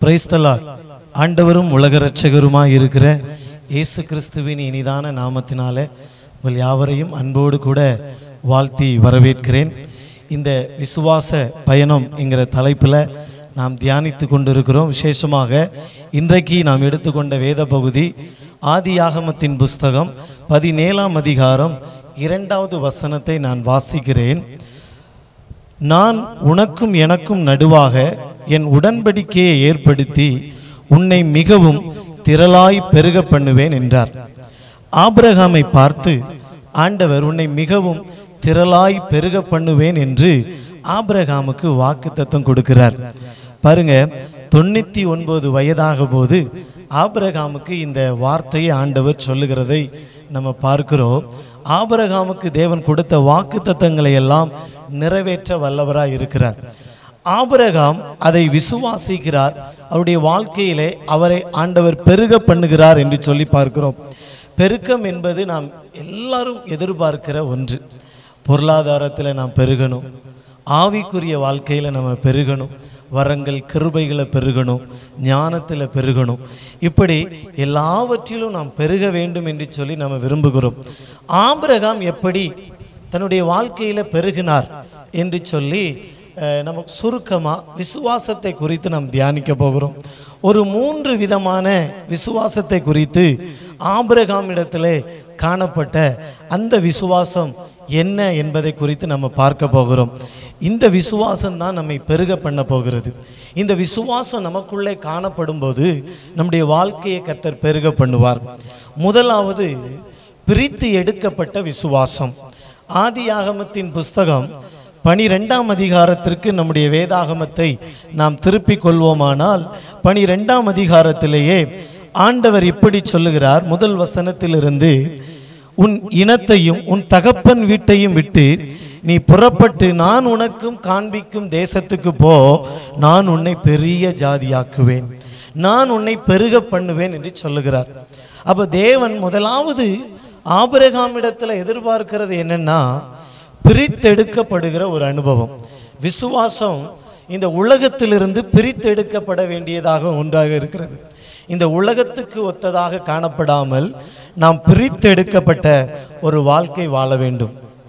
பிரைஸ்தலால் ஆண்டவரும் உலக இரட்சகருமாய் இருக்கிற இயேசு கிறிஸ்துவின் இனிதான நாமத்தினாலே உங்கள் யாவரையும் அன்போடு கூட வாழ்த்தி வரவேற்கிறேன் இந்த விசுவாச பயணம் என்கிற தலைப்பில் நாம் தியானித்து கொண்டிருக்கிறோம் விசேஷமாக இன்றைக்கு நாம் எடுத்துக்கொண்ட வேத பகுதி ஆதியாகமத்தின் புஸ்தகம் பதினேழாம் அதிகாரம் இரண்டாவது வசனத்தை நான் வாசிக்கிறேன் நான் உனக்கும் எனக்கும் நடுவாக என் உடன்படிக்கையை ஏற்படுத்தி உன்னை மிகவும் திரளாய் பெருக பண்ணுவேன் என்றார் ஆபிரகாமை பார்த்து ஆண்டவர் உன்னை மிகவும் திரளாய் பெருக பண்ணுவேன் என்று ஆபிரகாமுக்கு வாக்குத்தத்தம் கொடுக்கிறார் பாருங்க தொண்ணூத்தி ஒன்பது வயதாக போது ஆபிரகாமுக்கு இந்த வார்த்தையை ஆண்டவர் சொல்லுகிறதை நம்ம பார்க்கிறோம் ஆபிரகாமுக்கு தேவன் கொடுத்த வாக்குத்தத்தங்களை எல்லாம் நிறைவேற்ற வல்லவராய் இருக்கிறார் ஆபிரகாம் அதை விசுவாசிக்கிறார் அவருடைய வாழ்க்கையிலே அவரை ஆண்டவர் பெருக பண்ணுகிறார் என்று சொல்லி பார்க்கிறோம் பெருக்கம் என்பது நாம் எல்லாரும் எதிர்பார்க்கிற ஒன்று பொருளாதாரத்தில் நாம் பெருகணும் ஆவிக்குரிய வாழ்க்கையில் நம்ம பெருகணும் வரங்கள் கிருபைகளை பெருகணும் ஞானத்தில் பெருகணும் இப்படி எல்லாவற்றிலும் நாம் பெருக வேண்டும் என்று சொல்லி நம்ம விரும்புகிறோம் ஆபிரகாம் எப்படி தன்னுடைய வாழ்க்கையில் பெருகினார் என்று சொல்லி அஹ், நமக்கு சுருக்கமாக விசுவாசத்தை குறித்து நாம் தியானிக்க போகிறோம் ஒரு மூன்று விதமான விசுவாசத்தை குறித்து ஆபிரகாம் இடத்திலே காணப்பட்ட அந்த விசுவாசம் என்ன என்பதை குறித்து நம்ம பார்க்க போகிறோம் இந்த விசுவாசம் தான் நம்மை பெருக பண்ண போகிறது இந்த விசுவாசம் நமக்குள்ளே காணப்படும் போது நம்முடைய வாழ்க்கையை கத்தர் பெருக பண்ணுவார் முதலாவது பிரித்து எடுக்கப்பட்ட விசுவாசம் ஆதியாகமத்தின் புஸ்தகம் பனிரெண்டாம் அதிகாரத்திற்கு நம்முடைய வேதாகமத்தை நாம் திருப்பிக் கொள்வோமானால் பனிரெண்டாம் அதிகாரத்திலேயே ஆண்டவர் இப்படி சொல்லுகிறார் முதல் வசனத்திலிருந்து உன் இனத்தையும் உன் தகப்பன் வீட்டையும் விட்டு நீ புறப்பட்டு நான் உனக்கும் காண்பிக்கும் தேசத்துக்கு போ நான் உன்னை பெரிய ஜாதியாக்குவேன் நான் உன்னை பெருக பண்ணுவேன் என்று சொல்லுகிறார் அப்ப தேவன் முதலாவது ஆபிரகாமிடத்தில் எதிர்பார்க்கிறது என்னன்னா பிரித்தெடுக்கப்படுகிற ஒரு அனுபவம் விசுவாசம் இந்த உலகத்திலிருந்து பிரித்தெடுக்கப்பட வேண்டியதாக ஒன்றாக இருக்கிறது இந்த உலகத்துக்கு ஒத்ததாக காணப்படாமல் நாம் பிரித்தெடுக்கப்பட்ட ஒரு வாழ்க்கை வாழ வேண்டும்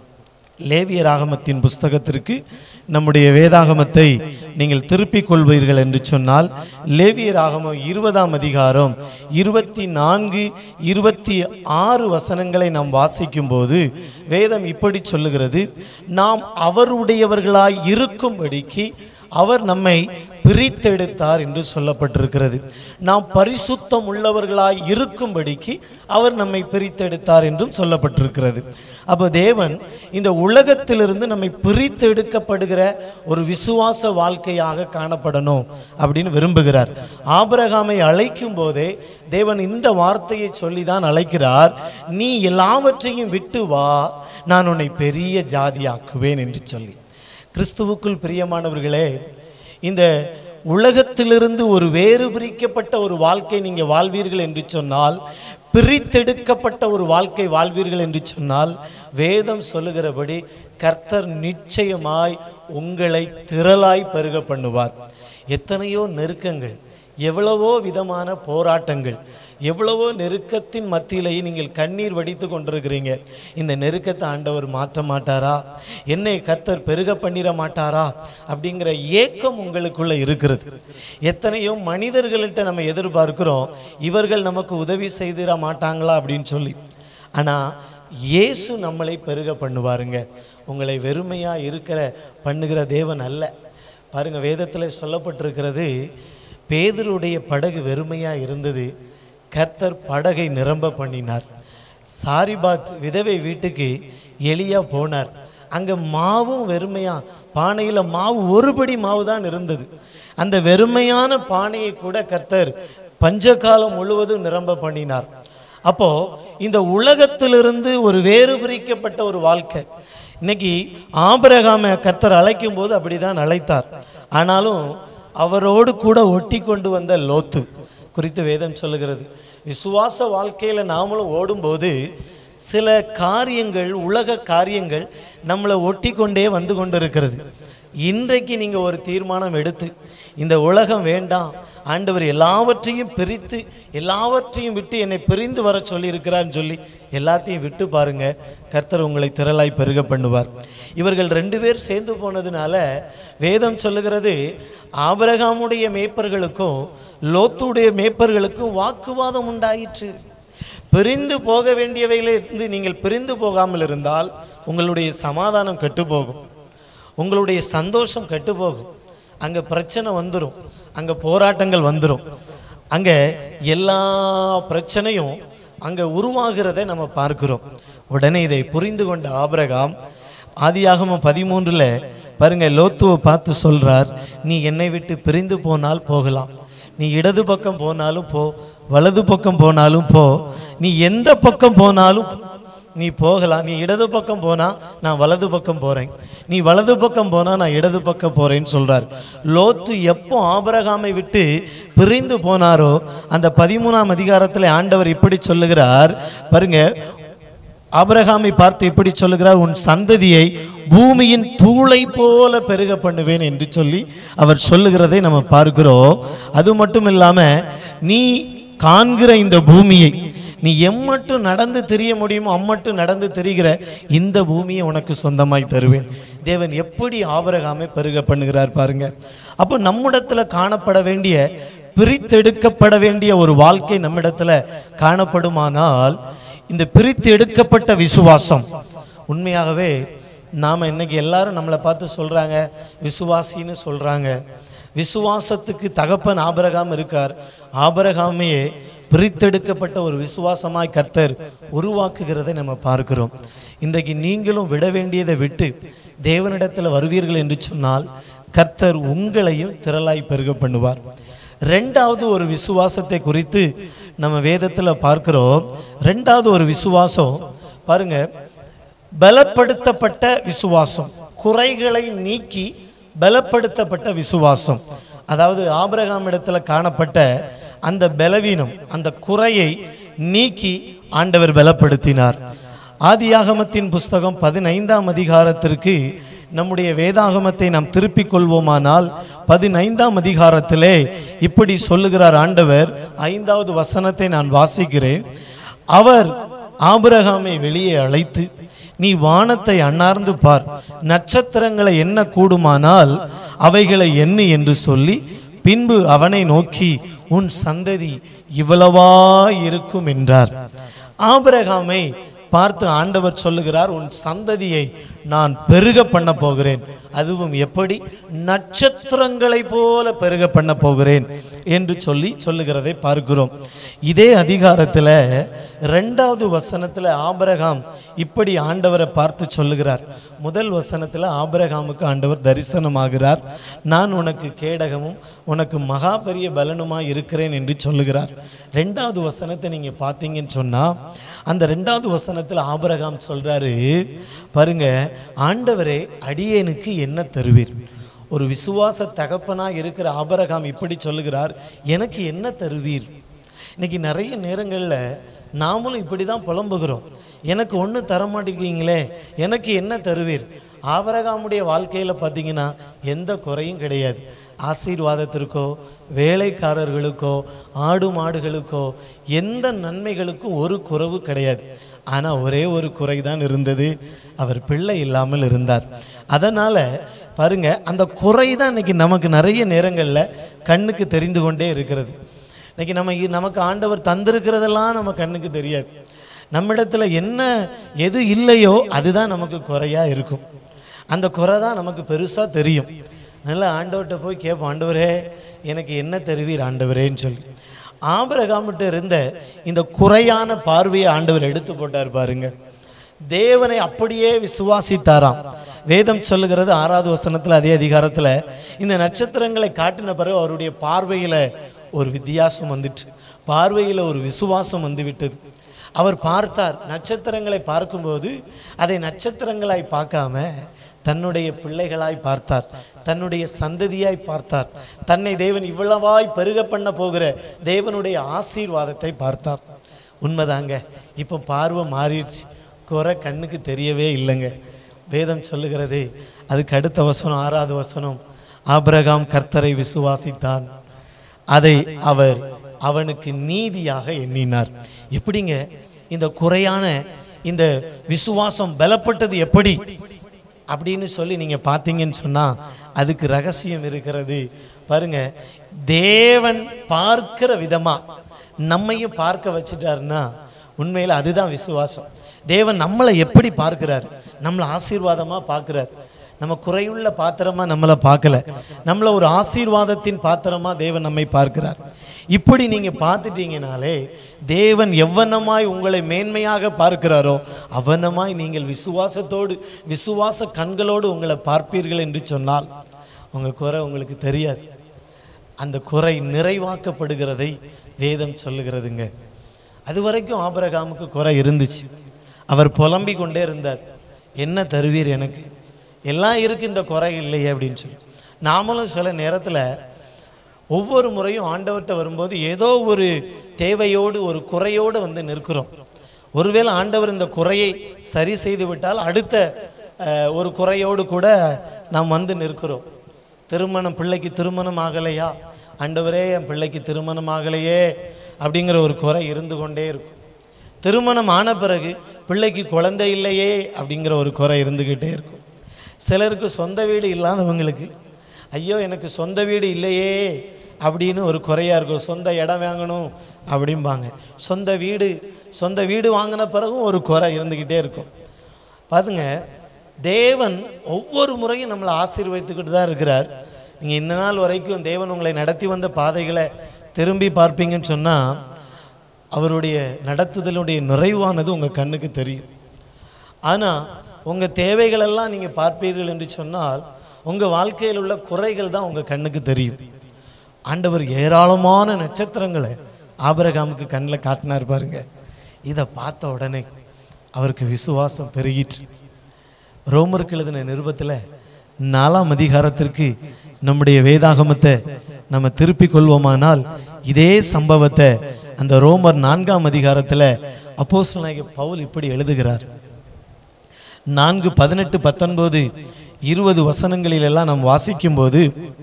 லேவியராகமத்தின் புஸ்தகத்திற்கு நம்முடைய வேதாகமத்தை நீங்கள் திருப்பிக் கொள்வீர்கள் என்று சொன்னால் லேவியராகமம் இருபதாம் அதிகாரம் இருபத்தி நான்கு இருபத்தி ஆறு வசனங்களை நாம் வாசிக்கும் போது வேதம் இப்படி சொல்லுகிறது நாம் அவருடையவர்களாய் இருக்கும்படிக்கு அவர் நம்மை பிரித்தெடுத்தார் என்று சொல்லப்பட்டிருக்கிறது நாம் பரிசுத்தம் உள்ளவர்களாய் இருக்கும்படிக்கு அவர் நம்மை பிரித்தெடுத்தார் என்றும் சொல்லப்பட்டிருக்கிறது அப்போ தேவன் இந்த உலகத்திலிருந்து நம்மை பிரித்தெடுக்கப்படுகிற ஒரு விசுவாச வாழ்க்கையாக காணப்படணும் அப்படின்னு விரும்புகிறார் ஆபிரகாமை அழைக்கும் போதே தேவன் இந்த வார்த்தையை சொல்லி தான் அழைக்கிறார் நீ எல்லாவற்றையும் விட்டு வா நான் உன்னை பெரிய ஜாதியாக்குவேன் என்று சொல்லி கிறிஸ்துவுக்குள் பிரியமானவர்களே இந்த உலகத்திலிருந்து ஒரு வேறு பிரிக்கப்பட்ட ஒரு வாழ்க்கை நீங்கள் வாழ்வீர்கள் என்று சொன்னால் பிரித்தெடுக்கப்பட்ட ஒரு வாழ்க்கை வாழ்வீர்கள் என்று சொன்னால் வேதம் சொல்லுகிறபடி கர்த்தர் நிச்சயமாய் உங்களை திரளாய் பெருக பண்ணுவார் எத்தனையோ நெருக்கங்கள் எவ்வளவோ விதமான போராட்டங்கள் எவ்வளவோ நெருக்கத்தின் மத்தியிலேயே நீங்கள் கண்ணீர் வடித்து கொண்டிருக்கிறீங்க இந்த நெருக்கத்தை ஆண்டவர் மாற்ற மாட்டாரா என்னை கர்த்தர் பெருக பண்ணிட மாட்டாரா அப்படிங்கிற ஏக்கம் உங்களுக்குள்ள இருக்கிறது எத்தனையோ மனிதர்கள்ட்ட நம்ம எதிர்பார்க்கிறோம் இவர்கள் நமக்கு உதவி செய்திட மாட்டாங்களா அப்படின்னு சொல்லி ஆனால் இயேசு நம்மளை பெருக பண்ணுவாருங்க உங்களை வெறுமையாக இருக்கிற பண்ணுகிற தேவன் அல்ல பாருங்க வேதத்தில் சொல்லப்பட்டிருக்கிறது பேதருடைய படகு வெறுமையாக இருந்தது கர்த்தர் படகை நிரம்ப பண்ணினார் சாரிபாத் விதவை வீட்டுக்கு எலியா போனார் அங்கே மாவும் வெறுமையா பானையில் மாவு ஒருபடி மாவு தான் இருந்தது அந்த வெறுமையான பானையை கூட கர்த்தர் பஞ்சகாலம் முழுவதும் நிரம்ப பண்ணினார் அப்போ இந்த உலகத்திலிருந்து ஒரு வேறு பிரிக்கப்பட்ட ஒரு வாழ்க்கை இன்னைக்கு ஆபிரகாமை கர்த்தர் அழைக்கும் போது அப்படிதான் அழைத்தார் ஆனாலும் அவரோடு கூட ஒட்டி கொண்டு வந்த லோத்து குறித்து வேதம் சொல்லுகிறது விசுவாச வாழ்க்கையில் நாமளும் ஓடும்போது சில காரியங்கள் உலக காரியங்கள் நம்மளை ஒட்டி கொண்டே வந்து கொண்டிருக்கிறது இன்றைக்கு நீங்கள் ஒரு தீர்மானம் எடுத்து இந்த உலகம் வேண்டாம் ஆண்டவர் எல்லாவற்றையும் பிரித்து எல்லாவற்றையும் விட்டு என்னை பிரிந்து வர சொல்லியிருக்கிறான்னு சொல்லி எல்லாத்தையும் விட்டு பாருங்க கர்த்தர் உங்களை திரளாய் பெருக பண்ணுவார் இவர்கள் ரெண்டு பேர் சேர்ந்து போனதுனால வேதம் சொல்லுகிறது ஆபிரகாமுடைய மேய்ப்பர்களுக்கும் லோத்துடைய மேய்ப்பர்களுக்கும் வாக்குவாதம் உண்டாயிற்று பிரிந்து போக வேண்டியவைகளிலிருந்து நீங்கள் பிரிந்து போகாமல் இருந்தால் உங்களுடைய சமாதானம் கெட்டுப்போகும் உங்களுடைய சந்தோஷம் கெட்டுப்போகும் அங்கே பிரச்சனை வந்துடும் அங்கே போராட்டங்கள் வந்துடும் அங்கே எல்லா பிரச்சனையும் அங்கே உருவாகிறதை நம்ம பார்க்கிறோம் உடனே இதை புரிந்து கொண்ட ஆபிரகாம் ஆதியாகமம் பதிமூன்றில் பாருங்க லோத்துவை பார்த்து சொல்றார் நீ என்னை விட்டு பிரிந்து போனால் போகலாம் நீ இடது பக்கம் போனாலும் போ வலது பக்கம் போனாலும் போ நீ எந்த பக்கம் போனாலும் நீ போகலாம் நீ இடது பக்கம் போனா நான் வலது பக்கம் போறேன் நீ வலது பக்கம் போனா நான் இடது பக்கம் போறேன்னு சொல்றார் லோத்து எப்போ ஆபரகாமை விட்டு பிரிந்து போனாரோ அந்த பதிமூணாம் அதிகாரத்தில் ஆண்டவர் இப்படி சொல்லுகிறார் பாருங்க ஆபிரகாமை பார்த்து இப்படி சொல்லுகிறார் உன் சந்ததியை பூமியின் தூளை போல பெருக பண்ணுவேன் என்று சொல்லி அவர் சொல்லுகிறதை நம்ம பார்க்கிறோம் அது மட்டும் இல்லாம நீ காண்கிற இந்த பூமியை நீ எம்மட்டும் நடந்து தெரிய முடியுமோ அம்மட்டும் நடந்து தெரிகிற இந்த பூமியை உனக்கு சொந்தமாய் தருவேன் தேவன் எப்படி ஆபரகாமை பெருக பண்ணுகிறார் பாருங்க அப்போ நம்மிடத்துல காணப்பட வேண்டிய பிரித்தெடுக்கப்பட வேண்டிய ஒரு வாழ்க்கை நம்மிடத்துல காணப்படுமானால் இந்த பிரித்து எடுக்கப்பட்ட விசுவாசம் உண்மையாகவே நாம் இன்னைக்கு எல்லாரும் நம்மளை பார்த்து சொல்கிறாங்க விசுவாசின்னு சொல்கிறாங்க விசுவாசத்துக்கு தகப்பன் ஆபரகாம் இருக்கார் ஆபரகாமையே பிரித்தெடுக்கப்பட்ட ஒரு விசுவாசமாய் கர்த்தர் உருவாக்குகிறதை நம்ம பார்க்கிறோம் இன்றைக்கு நீங்களும் விட வேண்டியதை விட்டு தேவனிடத்தில் வருவீர்கள் என்று சொன்னால் கர்த்தர் உங்களையும் திரளாய் பெருக பண்ணுவார் ரெண்டாவது ஒரு விசுவாசத்தை குறித்து நம்ம வேதத்தில் பார்க்கிறோம் ரெண்டாவது ஒரு விசுவாசம் பாருங்க பலப்படுத்தப்பட்ட விசுவாசம் குறைகளை நீக்கி பலப்படுத்தப்பட்ட விசுவாசம் அதாவது ஆபிரகாம் இடத்துல காணப்பட்ட அந்த பலவீனம் அந்த குறையை நீக்கி ஆண்டவர் பலப்படுத்தினார் ஆதியாகமத்தின் புஸ்தகம் பதினைந்தாம் அதிகாரத்திற்கு நம்முடைய வேதாகமத்தை நாம் திருப்பிக் கொள்வோமானால் பதினைந்தாம் அதிகாரத்திலே இப்படி சொல்லுகிறார் ஆண்டவர் ஐந்தாவது வசனத்தை நான் வாசிக்கிறேன் அவர் ஆபிரகாமை வெளியே அழைத்து நீ வானத்தை அண்ணார்ந்து பார் நட்சத்திரங்களை எண்ண கூடுமானால் அவைகளை எண்ணு என்று சொல்லி பின்பு அவனை நோக்கி உன் சந்ததி இவ்வளவா இருக்கும் என்றார் ஆபிரகாமை பார்த்து ஆண்டவர் சொல்லுகிறார் உன் சந்ததியை நான் பெருக பண்ண போகிறேன் அதுவும் எப்படி நட்சத்திரங்களை போல பெருக பண்ண போகிறேன் என்று சொல்லி சொல்லுகிறதை பார்க்கிறோம் இதே அதிகாரத்தில் ரெண்டாவது வசனத்தில் ஆபரகாம் இப்படி ஆண்டவரை பார்த்து சொல்லுகிறார் முதல் வசனத்தில் ஆபரகாமுக்கு ஆண்டவர் தரிசனமாகிறார் நான் உனக்கு கேடகமும் உனக்கு மகா பெரிய பலனுமாய் இருக்கிறேன் என்று சொல்லுகிறார் ரெண்டாவது வசனத்தை நீங்கள் பார்த்தீங்கன்னு சொன்னால் அந்த ரெண்டாவது வசனத்தில் ஆபரகாம் சொல்றாரு பாருங்க ஆண்டவரே அடியேனுக்கு என்ன தருவீர் ஒரு விசுவாச தகப்பனா இருக்கிற ஆபரகாம் இப்படி சொல்லுகிறார் எனக்கு என்ன தருவீர் இன்னைக்கு நிறைய நேரங்களில் நாமளும் இப்படி தான் புலம்புகிறோம் எனக்கு ஒன்று தர மாட்டேங்கிறீங்களே எனக்கு என்ன தருவீர் ஆபரகாமுடைய வாழ்க்கையில் பார்த்தீங்கன்னா எந்த குறையும் கிடையாது ஆசீர்வாதத்திற்கோ வேலைக்காரர்களுக்கோ ஆடு மாடுகளுக்கோ எந்த நன்மைகளுக்கும் ஒரு குறைவு கிடையாது ஆனால் ஒரே ஒரு குறை தான் இருந்தது அவர் பிள்ளை இல்லாமல் இருந்தார் அதனால் பாருங்க அந்த குறை தான் இன்னைக்கு நமக்கு நிறைய நேரங்களில் கண்ணுக்கு தெரிந்து கொண்டே இருக்கிறது இன்னைக்கு நம்ம இ- நமக்கு ஆண்டவர் தந்திருக்கிறதெல்லாம் நம்ம கண்ணுக்கு தெரியாது நம்மிடத்துல என்ன எது இல்லையோ அதுதான் நமக்கு குறையா இருக்கும் அந்த குறை தான் நமக்கு பெருசாக தெரியும் நல்லா ஆண்டவர்கிட்ட போய் கேட்போம் ஆண்டவரே எனக்கு என்ன தருவீர் ஆண்டவரேன்னு சொல்லி ஆபிரகாமிட்ட இருந்த இந்த குறையான பார்வையை ஆண்டவர் எடுத்து போட்டார் பாருங்க தேவனை அப்படியே விசுவாசித்தாராம் வேதம் சொல்லுகிறது ஆறாவது வசனத்தில் அதே அதிகாரத்தில் இந்த நட்சத்திரங்களை காட்டின பிறகு அவருடைய பார்வையில் ஒரு வித்தியாசம் வந்துட்டு பார்வையில் ஒரு விசுவாசம் வந்து விட்டது அவர் பார்த்தார் நட்சத்திரங்களை பார்க்கும்போது அதை நட்சத்திரங்களாய் பார்க்காம தன்னுடைய பிள்ளைகளாய் பார்த்தார் தன்னுடைய சந்ததியாய் பார்த்தார் தன்னை தேவன் இவ்வளவாய் பெருக பண்ண போகிற தேவனுடைய ஆசீர்வாதத்தை பார்த்தார் உண்மைதாங்க இப்போ பார்வை மாறிடுச்சு குறை கண்ணுக்கு தெரியவே இல்லைங்க வேதம் சொல்லுகிறது அதுக்கு அடுத்த வசனம் ஆறாவது வசனம் ஆபிரகாம் கர்த்தரை விசுவாசித்தான் அதை அவர் அவனுக்கு நீதியாக எண்ணினார் எப்படிங்க இந்த குறையான இந்த விசுவாசம் பலப்பட்டது எப்படி அப்படின்னு சொல்லி நீங்க பார்த்தீங்கன்னு சொன்னா அதுக்கு ரகசியம் இருக்கிறது பாருங்க தேவன் பார்க்கிற விதமா நம்மையும் பார்க்க வச்சுட்டாருன்னா உண்மையில் அதுதான் விசுவாசம் தேவன் நம்மளை எப்படி பார்க்கிறார் நம்மளை ஆசீர்வாதமா பார்க்கிறார் நம்ம குறையுள்ள பாத்திரமா நம்மளை பார்க்கல நம்மளை ஒரு ஆசீர்வாதத்தின் பாத்திரமா தேவன் நம்மை பார்க்கிறார் இப்படி நீங்க பார்த்துட்டீங்கனாலே தேவன் எவ்வனமாய் உங்களை மேன்மையாக பார்க்கிறாரோ அவனமாய் நீங்கள் விசுவாசத்தோடு விசுவாச கண்களோடு உங்களை பார்ப்பீர்கள் என்று சொன்னால் உங்க குறை உங்களுக்கு தெரியாது அந்த குறை நிறைவாக்கப்படுகிறதை வேதம் சொல்லுகிறதுங்க அது வரைக்கும் ஆபிரகாமுக்கு குறை இருந்துச்சு அவர் புலம்பிக் கொண்டே இருந்தார் என்ன தருவீர் எனக்கு எல்லாம் இருக்கு இந்த குறை இல்லையே அப்படின்னு சொல்லி நாமளும் சில நேரத்தில் ஒவ்வொரு முறையும் ஆண்டவர்கிட்ட வரும்போது ஏதோ ஒரு தேவையோடு ஒரு குறையோடு வந்து நிற்கிறோம் ஒருவேளை ஆண்டவர் இந்த குறையை சரி செய்து விட்டால் அடுத்த அஹ், ஒரு குறையோடு கூட நாம் வந்து நிற்கிறோம் திருமணம் பிள்ளைக்கு திருமணம் ஆகலையா ஆண்டவரே என் பிள்ளைக்கு திருமணம் ஆகலையே அப்படிங்கிற ஒரு குறை இருந்து கொண்டே இருக்கும் திருமணம் ஆன பிறகு பிள்ளைக்கு குழந்தை இல்லையே அப்படிங்கிற ஒரு குறை இருந்துக்கிட்டே இருக்கும் சிலருக்கு சொந்த வீடு இல்லாதவங்களுக்கு ஐயோ எனக்கு சொந்த வீடு இல்லையே அப்படின்னு ஒரு குறையா இருக்கும் சொந்த இடம் வாங்கணும் அப்படிம்பாங்க சொந்த வீடு சொந்த வீடு வாங்கின பிறகும் ஒரு குறை இருந்துக்கிட்டே இருக்கும் பாருங்க தேவன் ஒவ்வொரு முறையும் நம்மளை ஆசீர்வதித்துக்கிட்டு தான் இருக்கிறார் நீங்கள் இந்த நாள் வரைக்கும் தேவன் உங்களை நடத்தி வந்த பாதைகளை திரும்பி பார்ப்பீங்கன்னு சொன்னால் அவருடைய நடத்துதலுடைய நிறைவானது உங்கள் கண்ணுக்கு தெரியும் ஆனால் உங்கள் தேவைகளெல்லாம் நீங்கள் பார்ப்பீர்கள் என்று சொன்னால் உங்கள் வாழ்க்கையில் உள்ள குறைகள் தான் உங்கள் கண்ணுக்கு தெரியும் ஆண்டவர் ஏராளமான நட்சத்திரங்களை ஆபிரகாமுக்கு கண்ணில் காட்டினார் பாருங்க இதை பார்த்த உடனே அவருக்கு விசுவாசம் பெருகிற்று ரோமருக்கு எழுதின நிருபத்தில் நாலாம் அதிகாரத்திற்கு நம்முடைய வேதாகமத்தை நம்ம திருப்பிக் கொள்வோமானால் இதே சம்பவத்தை அந்த ரோமர் நான்காம் அதிகாரத்தில் அப்போஸ்தலனாகிய பவுல் இப்படி எழுதுகிறார் நான்கு பதினெட்டு பத்தொன்பது இருபது வசனங்களில் எல்லாம் நாம் வாசிக்கும்போது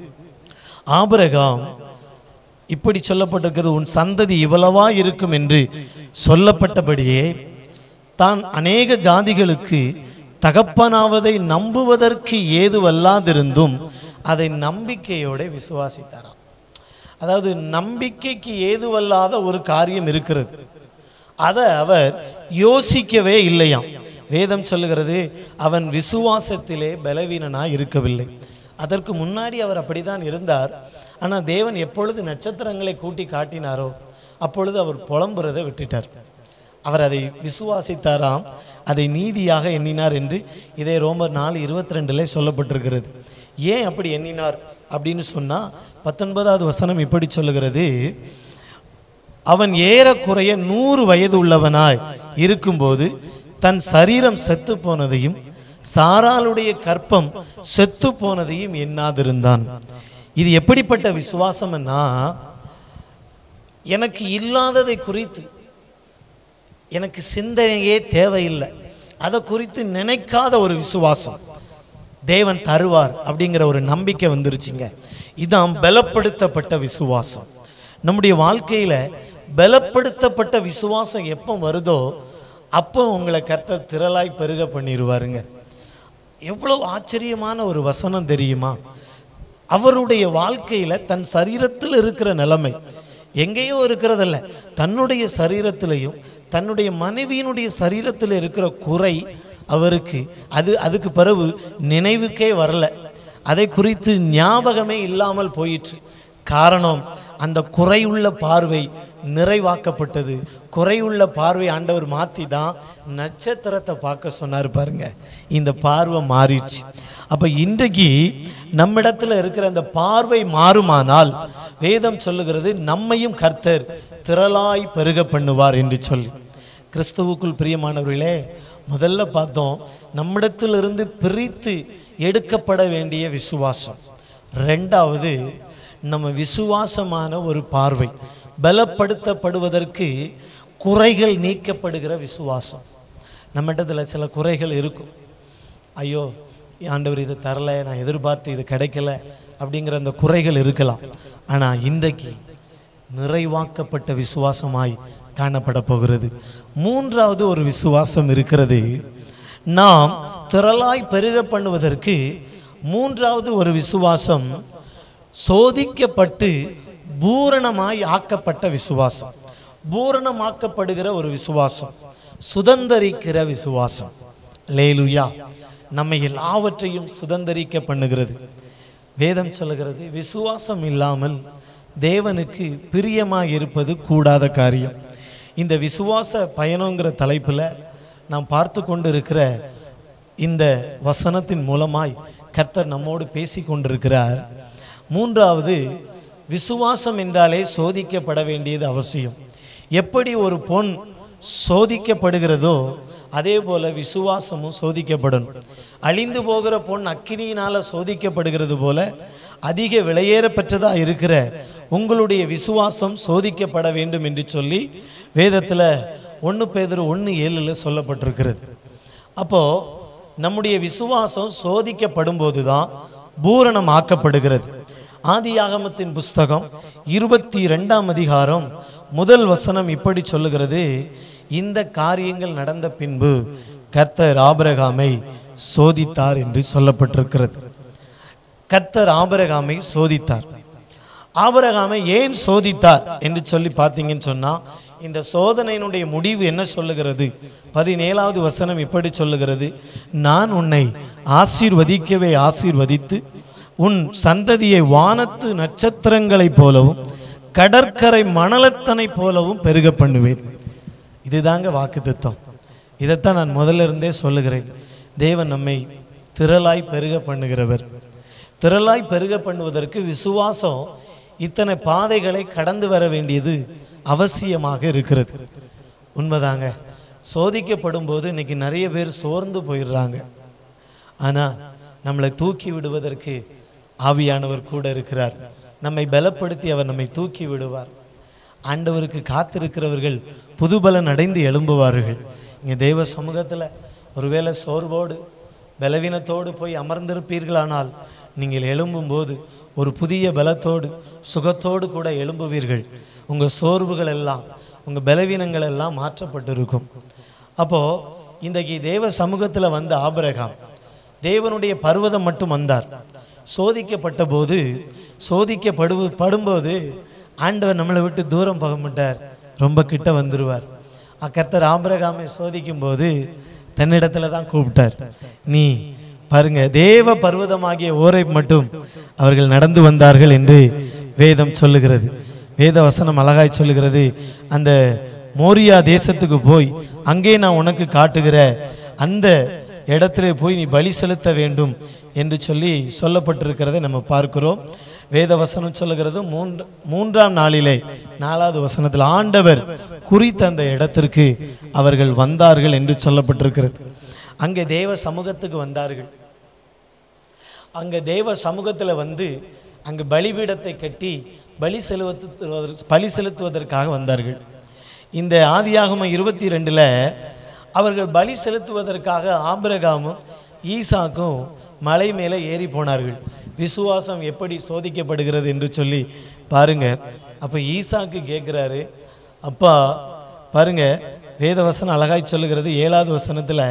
ஆபிரகாம் இப்படி சொல்லப்பட்டிருக்கிறது உன் சந்ததி இவ்வளவா இருக்கும் என்று சொல்லப்பட்டபடியே தான் அநேக ஜாதிகளுக்கு தகப்பனாவதை நம்புவதற்கு ஏதுவல்லாதிருந்தும் அதை நம்பிக்கையோட விசுவாசித்தாராம் அதாவது நம்பிக்கைக்கு ஏதுவல்லாத ஒரு காரியம் இருக்கிறது அதை அவர் யோசிக்கவே இல்லையாம் வேதம் சொல்லுகிறது அவன் விசுவாசத்திலே பலவீனனாய் இருக்கவில்லை அதற்கு முன்னாடி அவர் அப்படித்தான் இருந்தார் ஆனால் தேவன் எப்பொழுது நட்சத்திரங்களை கூட்டி காட்டினாரோ அப்பொழுது அவர் புலம்புறதை விட்டுட்டார் அவர் அதை விசுவாசித்தாராம் அதை நீதியாக எண்ணினார் என்று இதே ரோமர் நாலு இருபத்தி ரெண்டுல சொல்லப்பட்டிருக்கிறது ஏன் அப்படி எண்ணினார் அப்படின்னு சொன்னா பத்தொன்பதாவது வசனம் இப்படி சொல்லுகிறது அவன் ஏறக்குறைய நூறு வயது உள்ளவனாய் இருக்கும்போது தன் சரீரம் செத்து போனதையும் சாராளுடைய கற்பம் செத்து போனதையும் எண்ணாதிருந்தான் இது எப்படிப்பட்ட விசுவாசம்னா எனக்கு இல்லாததை குறித்து எனக்கு சிந்தனையே தேவையில்லை அதை குறித்து நினைக்காத ஒரு விசுவாசம் தேவன் தருவார் அப்படிங்கிற ஒரு நம்பிக்கை வந்துருச்சுங்க இதான் பலப்படுத்தப்பட்ட விசுவாசம் நம்முடைய வாழ்க்கையில பலப்படுத்தப்பட்ட விசுவாசம் எப்போ வருதோ அப்போ உங்களை கர்த்தர் திரளாய் பெருக பண்ணிடுவாருங்க எவ்வளவு ஆச்சரியமான ஒரு வசனம் தெரியுமா அவருடைய வாழ்க்கையில தன் சரீரத்தில் இருக்கிற நிலைமை எங்கேயோ இருக்கிறதல்ல தன்னுடைய சரீரத்திலையும் தன்னுடைய மனைவியினுடைய சரீரத்தில் இருக்கிற குறை அவருக்கு அது அதுக்கு பிறகு நினைவுக்கே வரல அதை குறித்து ஞாபகமே இல்லாமல் போயிற்று காரணம் அந்த குறையுள்ள பார்வை நிறைவாக்கப்பட்டது குறையுள்ள பார்வை ஆண்டவர் மாற்றி தான் நட்சத்திரத்தை பார்க்க சொன்னார் பாருங்க இந்த பார்வை மாறிடுச்சு அப்போ இன்றைக்கு நம்மிடத்துல இருக்கிற அந்த பார்வை மாறுமானால் வேதம் சொல்லுகிறது நம்மையும் கர்த்தர் திரளாய் பெருக பண்ணுவார் என்று சொல்லி கிறிஸ்துவுக்குள் பிரியமானவர்களே முதல்ல பார்த்தோம் நம்மிடத்திலிருந்து பிரித்து எடுக்கப்பட வேண்டிய விசுவாசம் ரெண்டாவது நம்ம விசுவாசமான ஒரு பார்வை பலப்படுத்தப்படுவதற்கு குறைகள் நீக்கப்படுகிற விசுவாசம் நம்மிடத்தில் சில குறைகள் இருக்கும் ஐயோ ஆண்டவர் இது தரல நான் எதிர்பார்த்து இது கிடைக்கல அப்படிங்கிற அந்த குறைகள் இருக்கலாம் ஆனால் இன்றைக்கு நிறைவாக்கப்பட்ட விசுவாசமாய் காணப்பட போகிறது மூன்றாவது ஒரு விசுவாசம் இருக்கிறது நாம் திரளாய் பெருக பண்ணுவதற்கு மூன்றாவது ஒரு விசுவாசம் சோதிக்கப்பட்டு பூரணமாய் ஆக்கப்பட்ட விசுவாசம் பூரணமாக்கப்படுகிற ஒரு விசுவாசம் சுதந்தரிக்கிற விசுவாசம் லேலுயா நம்மை எல்லாவற்றையும் சுதந்தரிக்க பண்ணுகிறது வேதம் சொல்லுகிறது விசுவாசம் இல்லாமல் தேவனுக்கு பிரியமாக இருப்பது கூடாத காரியம் இந்த விசுவாச பயணங்கிற தலைப்பில் நாம் பார்த்து கொண்டு இருக்கிற இந்த வசனத்தின் மூலமாய் கர்த்தர் நம்மோடு பேசி கொண்டிருக்கிறார் மூன்றாவது விசுவாசம் என்றாலே சோதிக்கப்பட வேண்டியது அவசியம் எப்படி ஒரு பொன் சோதிக்கப்படுகிறதோ அதே போல விசுவாசமும் சோதிக்கப்படணும் அழிந்து போகிற பொன் அக்கினியினால சோதிக்கப்படுகிறது போல அதிக விலையேற பெற்றதாக இருக்கிற உங்களுடைய விசுவாசம் சோதிக்கப்பட வேண்டும் என்று சொல்லி வேதத்தில் ஒன்று பேதர் ஒன்று ஏழில் சொல்லப்பட்டிருக்கிறது அப்போது நம்முடைய விசுவாசம் சோதிக்கப்படும் போது தான் பூரணம் ஆக்கப்படுகிறது ஆதியாகமத்தின் புஸ்தகம் இருபத்தி ரெண்டாம் அதிகாரம் முதல் வசனம் இப்படி சொல்லுகிறது இந்த காரியங்கள் நடந்த பின்பு கர்த்தர் ஆபிரகாமை சோதித்தார் என்று சொல்லப்பட்டிருக்கிறது கர்த்தர் ஆபிரகாமை சோதித்தார் ஆபிரகாமை ஏன் சோதித்தார் என்று சொல்லி பார்த்தீங்கன்னு சொன்னா இந்த சோதனையினுடைய முடிவு என்ன சொல்லுகிறது பதினேழாவது வசனம் இப்படி சொல்லுகிறது நான் உன்னை ஆசீர்வதிக்கவே ஆசீர்வதித்து உன் சந்ததியை வானத்து நட்சத்திரங்களைப் போலவும் கடற்கரை மணலத்தனைப் போலவும் பெருக பண்ணுவேன் இதுதாங்க வாக்குத்தத்தம் இதைத்தான் நான் முதல்ல இருந்தே சொல்லுகிறேன் தேவன் நம்மை திரளாய் பெருக பண்ணுகிறவர் திரளாய் பெருக பண்ணுவதற்கு விசுவாசம் இத்தனை பாதைகளை கடந்து வர வேண்டியது அவசியமாக இருக்கிறது உண்மைதாங்க சோதிக்கப்படும் போது இன்னைக்கு நிறைய பேர் சோர்ந்து போயிடுறாங்க ஆனால் நம்மளை தூக்கி விடுவதற்கு ஆவியானவர் கூட இருக்கிறார் நம்மை பலப்படுத்தி அவர் நம்மை தூக்கி விடுவார் ஆண்டவருக்கு காத்திருக்கிறவர்கள் புதுபலன் அடைந்து எழும்புவார்கள் இங்கே தெய்வ சமூகத்தில் ஒருவேளை சோர்வோடு பலவீனத்தோடு போய் அமர்ந்திருப்பீர்களானால் நீங்கள் எழும்பும்போது ஒரு புதிய பலத்தோடு சுகத்தோடு கூட எழும்புவீர்கள் உங்கள் சோர்வுகள் எல்லாம் உங்கள் பலவீனங்கள் எல்லாம் மாற்றப்பட்டிருக்கும் அப்போது இன்றைக்கு தேவ சமூகத்தில் வந்த ஆபிரகாம் தேவனுடைய பர்வதம் மட்டும் வந்தார் சோதிக்கப்பட்ட போது சோதிக்கப்படு படும்போது ஆண்டவர் நம்மளை விட்டு தூரம் போக மாட்டார் ரொம்ப கிட்ட வந்துருவார் அக்கர்த்தர் ஆபிரகாமை சோதிக்கும் போது தன்னிடத்துல தான் கூப்பிட்டார் நீ பாருங்க தேவ பர்வதமாகிய ஓரை மட்டும் அவர்கள் நடந்து வந்தார்கள் என்று வேதம் சொல்லுகிறது வேத வசனம் அழகாய் சொல்லுகிறது அந்த மோரியா தேசத்துக்கு போய் அங்கே நான் உனக்கு காட்டுகிற அந்த இடத்துல போய் நீ பலி செலுத்த வேண்டும் என்று சொல்லி சொல்லப்பட்டிருக்கிறதை நம்ம பார்க்கிறோம் வேத வசனம் சொல்லுகிறது மூன்று மூன்றாம் நாளிலே நாலாவது வசனத்தில் ஆண்டவர் குறித்த அந்த இடத்திற்கு அவர்கள் வந்தார்கள் என்று சொல்லப்பட்டிருக்கிறது அங்கே தேவ சமூகத்துக்கு வந்தார்கள் அங்கே தேவ சமூகத்தில் வந்து அங்கு பலிபீடத்தை கட்டி பலி செலுத்துவதற்கு பலி செலுத்துவதற்காக வந்தார்கள் இந்த ஆதியாகமம் இருபத்தி ரெண்டில் அவர்கள் பலி செலுத்துவதற்காக ஆபிரகாமும் ஈசாக்கும் மலை மேலே ஏறி போனார்கள் விசுவாசம் எப்படி சோதிக்கப்படுகிறது என்று சொல்லி பாருங்க அப்போ ஈசாக்கு கேட்குறாரு அப்பா பாருங்க வேதவசனம் அழகாய் சொல்லுகிறது ஏழாவது வசனத்தில்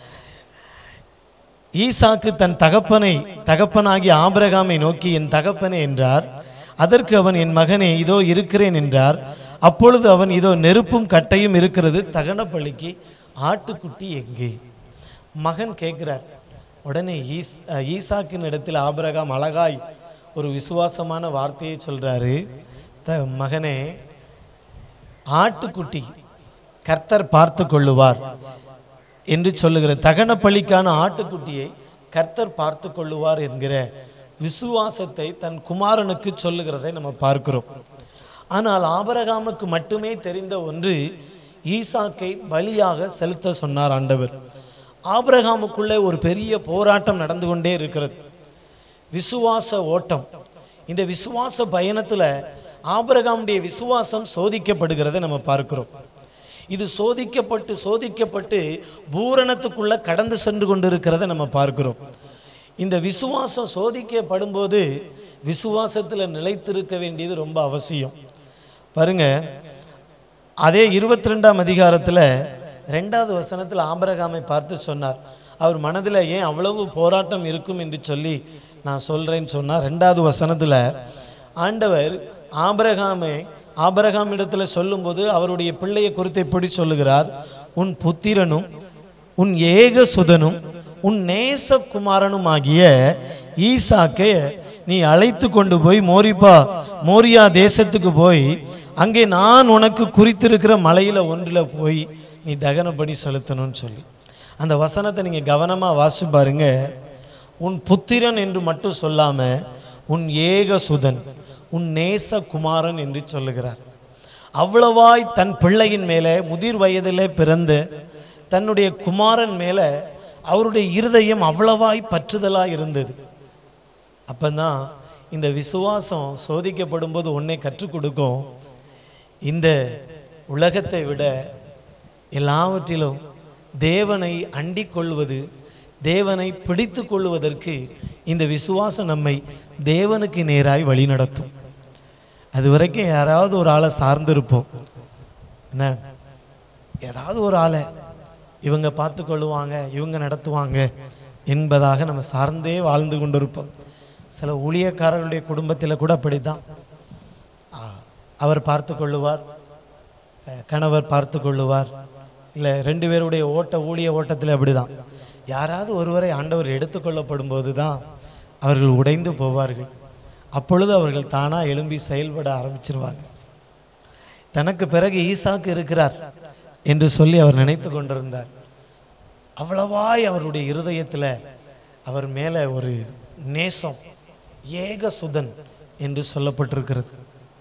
ஈசாக்கு தன் தகப்பனை தகப்பனாகி ஆபிரகாமை நோக்கி என் தகப்பனே என்றார் அதற்கு அவன் என் மகனே இதோ இருக்கிறேன் என்றார் அப்பொழுது அவன் இதோ நெருப்பும் கட்டையும் இருக்கிறது தகன பள்ளிக்கு ஆட்டுக்குட்டி எங்கே மகன் கேட்கிறார் உடனே ஈஸ் அஹ் ஈசாக்கின் இடத்தில் ஆபிரகாம் அழகாய் ஒரு விசுவாசமான வார்த்தையை சொல்றாரு த மகனே ஆட்டுக்குட்டி கர்த்தர் பார்த்து கொள்ளுவார் என்று சொல்லுகிற தகன பலிக்கான ஆட்டுக்குட்டியை கர்த்தர் பார்த்து கொள்ளுவார் என்கிற விசுவாசத்தை தன் குமாரனுக்கு சொல்லுகிறதை நம்ம பார்க்கிறோம் ஆனால் ஆபரகாமுக்கு மட்டுமே தெரிந்த ஒன்று ஈசாக்கை பலியாக செலுத்த சொன்னார் ஆண்டவர் ஆபிரகாமுக்குள்ளே ஒரு பெரிய போராட்டம் நடந்து கொண்டே இருக்கிறது விசுவாச ஓட்டம் இந்த விசுவாச பயணத்தில் ஆபிரகாமுடைய விசுவாசம் சோதிக்கப்படுகிறதை நம்ம பார்க்கிறோம் இது சோதிக்கப்பட்டு சோதிக்கப்பட்டு பூரணத்துக்குள்ள கடந்து சென்று கொண்டிருக்கிறதை நம்ம பார்க்கிறோம் இந்த விசுவாசம் சோதிக்கப்படும்போது விசுவாசத்தில் நிலைத்திருக்க வேண்டியது ரொம்ப அவசியம் பாருங்க அதே இருபத்தி ரெண்டாம் அதிகாரத்தில் ரெண்டாவது வசனத்தில் ஆபரகாமை பார்த்து சொன்னார் அவர் மனதில் ஏன் அவ்வளவு போராட்டம் இருக்கும் என்று சொல்லி நான் சொல்கிறேன்னு சொன்னார் ரெண்டாவது வசனத்தில் ஆண்டவர் ஆபரகாமை ஆபரகாம் இடத்துல சொல்லும்போது அவருடைய பிள்ளையை குறித்து எப்படி சொல்லுகிறார் உன் புத்திரனும் உன் ஏக சுதனும் உன் நேசகுமாரனும் ஆகிய ஈசாக்கை நீ அழைத்து கொண்டு போய் மோரிபா மோரியா தேசத்துக்கு போய் அங்கே நான் உனக்கு குறித்திருக்கிற மலையில ஒன்றில் போய் நீ தகனம் பண்ணி செலுத்தணும்னு சொல்லி அந்த வசனத்தை நீங்கள் கவனமாக வாசி பாருங்க உன் புத்திரன் என்று மட்டும் சொல்லாம உன் ஏக சுதன் உன் நேச குமாரன் என்று சொல்லுகிறார் அவ்வளவாய் தன் பிள்ளையின் மேலே முதிர் வயதிலே பிறந்த தன்னுடைய குமாரன் மேலே அவருடைய இருதயம் அவ்வளவாய் பற்றுதலாக இருந்தது அப்பதான் இந்த விசுவாசம் சோதிக்கப்படும் போது ஒன்னே கற்றுக் கொடுக்கும் இந்த உலகத்தை விட எல்லாவற்றிலும் தேவனை அண்டிக் கொள்வது தேவனை பிடித்து கொள்வதற்கு இந்த விசுவாசம் நம்மை தேவனுக்கு நேராய் வழிநடத்தும் அது வரைக்கும் யாராவது ஒரு ஆளை சார்ந்திருப்போம் என்ன ஏதாவது ஒரு ஆளை இவங்க பார்த்து கொள்ளுவாங்க இவங்க நடத்துவாங்க என்பதாக நம்ம சார்ந்தே வாழ்ந்து கொண்டிருப்போம் சில ஊழியக்காரர்களுடைய குடும்பத்தில் கூட அப்படித்தான் ஆ, அவர் பார்த்து கொள்ளுவார் அஹ், கணவர் பார்த்து கொள்ளுவார் இல்லை ரெண்டு பேருடைய ஓட்ட ஊழிய ஓட்டத்தில் அப்படிதான் யாராவது ஒருவரை ஆண்டவர் எடுத்துக்கொள்ளப்படும் போது தான் அவர்கள் உடைந்து போவார்கள் அப்பொழுது அவர்கள் தானாக எழும்பி செயல்பட ஆரம்பிச்சிருவாங்க தனக்கு பிறகு ஈசாக்கு இருக்கிறார் என்று சொல்லி அவர் நினைத்து கொண்டிருந்தார் அவ்வளவாய் அவருடைய இருதயத்தில் அவர் மேலே ஒரு நேசம் ஏக சுதன் என்று சொல்லப்பட்டிருக்கிறது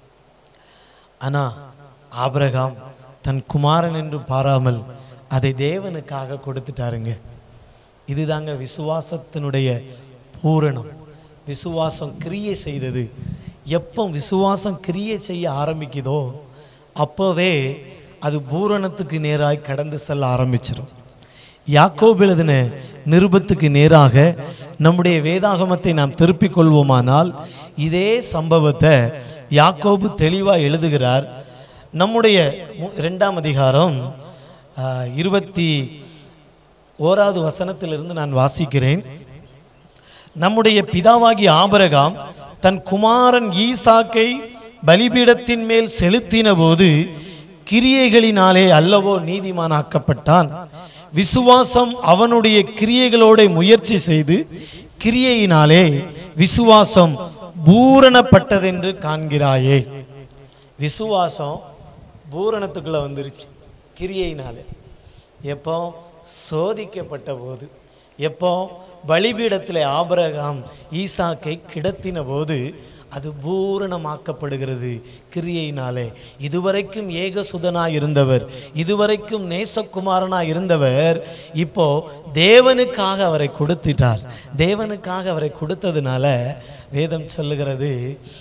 ஆனா ஆபிரகாம் தன் குமாரன் என்று பாராமல் அதை தேவனுக்காக கொடுத்துட்டாருங்க இதுதாங்க விசுவாசத்தினுடைய பூரணம் விசுவாசம் கிரியை செய்தது எப்போ விசுவாசம் கிரியை செய்ய ஆரம்பிக்குதோ அப்போவே அது பூரணத்துக்கு நேராய் கடந்து செல்ல ஆரம்பிச்சிடும் யாக்கோபு எழுதின நிருபத்துக்கு நேராக நம்முடைய வேதாகமத்தை நாம் திருப்பிக் கொள்வோமானால் இதே சம்பவத்தை யாக்கோபு தெளிவாக எழுதுகிறார் நம்முடைய மு- இரண்டாம் அதிகாரம் ஆ, இருபத்தி ஓராவது வசனத்திலிருந்து நான் வாசிக்கிறேன் நம்முடைய பிதாவாகிய ஆபரகாம் தன் குமாரன் ஈசாக்கை பலிபீடத்தின் மேல் செலுத்தின போது கிரியைகளினாலே அல்லவோ நீதிமானாக்கப்பட்டான் விசுவாசம் அவனுடைய கிரியைகளோட முயற்சி செய்து கிரியையினாலே விசுவாசம் பூரணப்பட்டதென்று காண்கிறாயே விசுவாசம் பூரணத்துக்குள்ள வந்துருச்சு கிரியையினாலே எப்போ சோதிக்கப்பட்ட போது எப்போ பலிபீடத்தில் ஆபரகாம் ஈசாக்கை கிடத்தின போது அது பூரணமாக்கப்படுகிறது கிரியையினாலே இதுவரைக்கும் ஏகசுதனாய் இருந்தவர் இதுவரைக்கும் நேசகுமாரனாய் இருந்தவர் இப்போ தேவனுக்காக அவரை கொடுத்துட்டார் தேவனுக்காக அவரை கொடுத்ததுனால வேதம் சொல்லுகிறது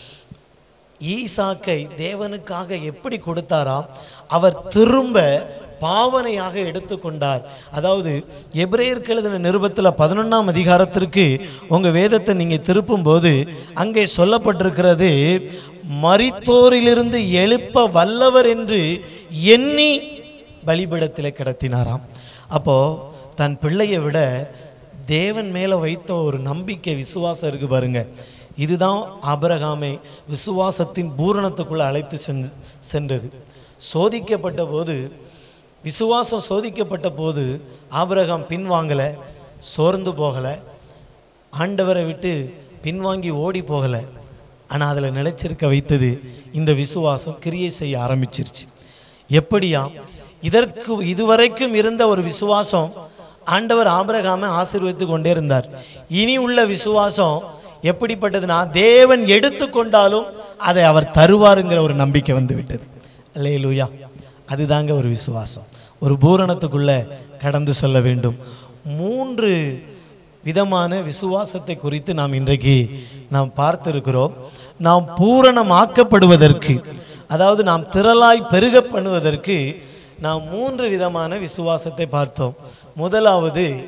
ஈசாக்கை தேவனுக்காக எப்படி கொடுத்தாராம் அவர் திரும்ப பாவனையாக எடுத்துக்கொண்டார் அதாவது எபிரேயருக்கு எழுதின நிருபத்தில் பதினொன்றாம் அதிகாரத்திற்கு உங்கள் வேதத்தை நீங்கள் திருப்பும்போது அங்கே சொல்லப்பட்டிருக்கிறது மரித்தோரிலிருந்து எழுப்ப வல்லவர் என்று எண்ணி பலிபீடத்தில் கிடத்தினாராம் அப்போ தன் பிள்ளையை விட தேவன் மேலே வைத்த ஒரு நம்பிக்கை விசுவாசம் இருக்கு பாருங்க இதுதான் ஆபிரகாமை விசுவாசத்தின் பூரணத்துக்குள்ள அழைத்து சென்று சென்றது சோதிக்கப்பட்ட போது விசுவாசம் சோதிக்கப்பட்ட போது ஆபிரகாம் பின்வாங்கலை சோர்ந்து போகலை ஆண்டவரை விட்டு பின்வாங்கி ஓடி போகலை ஆனால் அதில் நிலைச்சிருக்க வைத்தது இந்த விசுவாசம் கிரியை செய்ய ஆரம்பிச்சிருச்சு எப்படியா இதற்கு இதுவரைக்கும் இருந்த ஒரு விசுவாசம் ஆண்டவர் ஆபிரகாமை ஆசீர்வதித்து கொண்டே இருந்தார் இனி உள்ள விசுவாசம் எப்படிப்பட்டதுன்னா தேவன் எடுத்துக்கொண்டாலும் அதை அவர் தருவாருங்கிற ஒரு நம்பிக்கை வந்து விட்டது அல்லேலூயா அதுதாங்க ஒரு விசுவாசம் ஒரு பூரணத்துக்குள்ள கடந்து சொல்ல வேண்டும் மூன்று விதமான விசுவாசத்தை குறித்து நாம் இன்றைக்கு நாம் பார்த்திருக்கிறோம் நாம் பூரணமாக்கப்படுவதற்கு அதாவது நாம் திரளாய் பெருக பண்ணுவதற்கு நாம் மூன்று விதமான விசுவாசத்தை பார்த்தோம் முதலாவது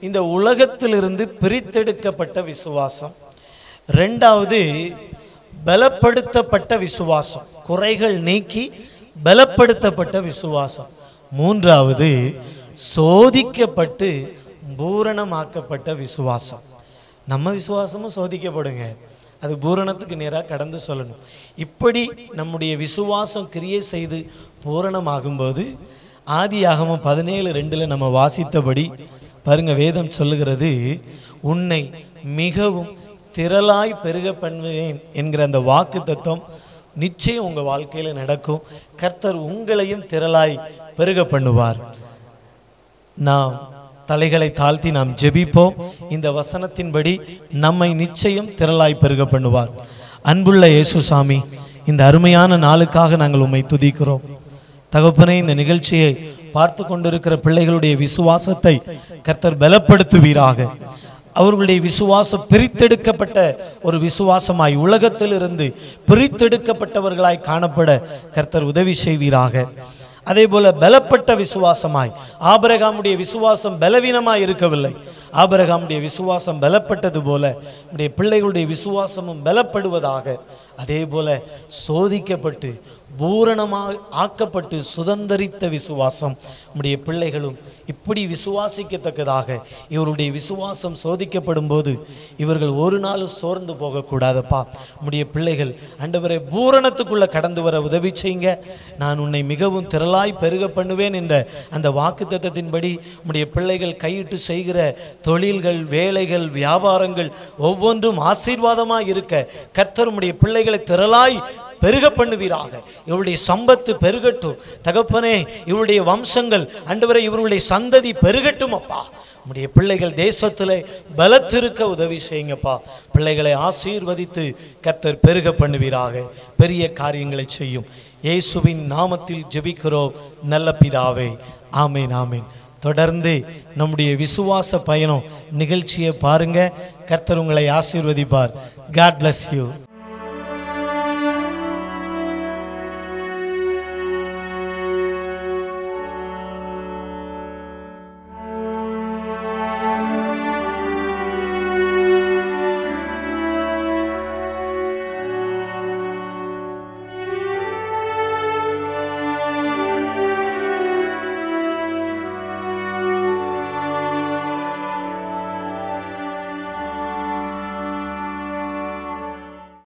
இந்த உலகத்திலிருந்து பிரித்தெடுக்கப்பட்ட விசுவாசம் ரெண்டாவது பலப்படுத்தப்பட்ட விசுவாசம் குறைகள் நீக்கி பலப்படுத்தப்பட்ட விசுவாசம் மூன்றாவது சோதிக்கப்பட்டு பூரணமாக்கப்பட்ட விசுவாசம் நம்ம விசுவாசமும் சோதிக்கப்படுங்க அது பூரணத்துக்கு நேராக கடந்து சொல்லணும் இப்படி நம்முடைய விசுவாசம் கிரியை செய்து பூரணமாகும்போது ஆதியாகமம் பதினேழு ரெண்டில் நம்ம வாசித்தபடி பாருங்க வேதம் சொல்லுகிறது உன்னை மிகவும் திரளாய் பெருக பண்ணுவேன் என்கிற அந்த வாக்கு தத்துவம் நிச்சயம் உங்கள் வாழ்க்கையில் நடக்கும் கர்த்தர் உங்களையும் திரளாய் பெருக பண்ணுவார் நாம் தலைகளை தாழ்த்தி நாம் ஜெபிப்போம் இந்த வசனத்தின்படி நம்மை நிச்சயம் திரளாய் பெருக பண்ணுவார் அன்புள்ள இயேசு சாமி இந்த அருமையான நாளுக்காக நாங்கள் உம்மை துதிக்கிறோம் தகப்பனே இந்த நிகழ்ச்சியை பார்த்து கொண்டிருக்கிற பிள்ளைகளுடைய விசுவாசத்தை கர்த்தர் பலப்படுத்துவீராக அவர்களுடைய விசுவாசம் பிரித்தெடுக்கப்பட்ட ஒரு விசுவாசமாய் உலகத்திலிருந்து பிரித்தெடுக்கப்பட்டவர்களாய் காணப்பட கர்த்தர் உதவி செய்வீராக அதே போல பலப்பட்ட விசுவாசமாய் ஆபரகாமுடைய விசுவாசம் பலவீனமாய் இருக்கவில்லை ஆபரகாமுடைய விசுவாசம் பலப்பட்டது போல நம்முடைய பிள்ளைகளுடைய விசுவாசமும் பலப்படுவதாக அதே போல சோதிக்கப்பட்டு பூரணமாக ஆக்கப்பட்டு சுதந்தரித்த விசுவாசம் நம்முடைய பிள்ளைகளும் இப்படி விசுவாசிக்கத்தக்கதாக இவருடைய விசுவாசம் சோதிக்கப்படும் போது இவர்கள் ஒரு நாளும் சோர்ந்து போகக்கூடாதப்பா நம்முடைய பிள்ளைகள் ஆண்டவரை பூரணத்துக்குள்ள கடந்து வர உதவி செய்யுங்க நான் உன்னை மிகவும் திரளாய் பெருக பண்ணுவேன் என்ற அந்த வாக்குத்தத்தத்தின்படி நம்முடைய பிள்ளைகள் கையிட்டு செய்கிற தொழில்கள் வேலைகள் வியாபாரங்கள் ஒவ்வொன்றும் ஆசீர்வாதமாய் இருக்க கர்த்தர் உம்முடைய பிள்ளைகளை திரளாய் பெருக பண்ணுவீராக இவருடைய சம்பத்து பெருகட்டும் தகப்பனே இவருடைய வம்சங்கள் அண்டவரை இவருடைய சந்ததி பெருகட்டும் அப்பா உம்முடைய பிள்ளைகள் தேசத்திலே பலத்திருக்க உதவி செய்யுங்கப்பா பிள்ளைகளை ஆசீர்வதித்து கர்த்தர் பெருக பண்ணுவீராக பெரிய காரியங்களை செய்யும் இயேசுவின் நாமத்தில் ஜெபிக்கிறோம் நல்ல பிதாவே ஆமேன் ஆமேன் தொடர்ந்து நம்முடைய விசுவாச பயணம் நிகழ்ச்சியை பாருங்க கர்த்தர் உங்களை ஆசீர்வதிப்பார் காட் bless யூ